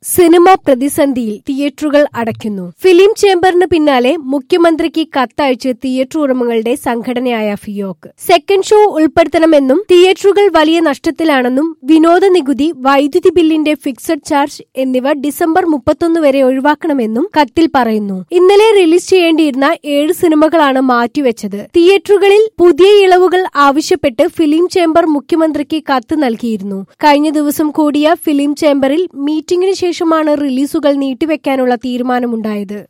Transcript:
cinema പ്രതിസന്ധിയിൽ തിയേറ്ററുകൾ അടയ്ക്കുന്നു ഫിലിം ചേംബറിന് പിന്നാലെ മുഖ്യമന്ത്രിക്ക് കത്തയച്ച് തിയേറ്റർ ഉടമകളുടെ സംഘടനയായ ഫിയോക്ക് സെക്കൻഡ് ഷോ ഉൾപ്പെടുത്തണമെന്നും തിയേറ്ററുകൾ വലിയ നഷ്ടത്തിലാണെന്നും വിനോദ നികുതി വൈദ്യുതി ബില്ലിന്റെ ഫിക്സഡ് ചാർജ് എന്നിവ ഡിസംബർ മുപ്പത്തൊന്ന് വരെ ഒഴിവാക്കണമെന്നും കത്തിൽ പറയുന്നു ഇന്നലെ റിലീസ് ചെയ്യേണ്ടിയിരുന്ന ഏഴ് സിനിമകളാണ് മാറ്റിവെച്ചത് തിയേറ്ററുകളിൽ പുതിയ ഇളവുകൾ ആവശ്യപ്പെട്ട് ഫിലിം ചേംബർ മുഖ്യമന്ത്രിക്ക് കത്ത് നൽകിയിരുന്നു കഴിഞ്ഞ ദിവസം കൂടിയ ഫിലിം ചേംബറിൽ മീറ്റിംഗിന് ശേഷമാണ് റിലീസുകൾ നീട്ടിവെക്കാനുള്ള തീരുമാനമുണ്ടായത്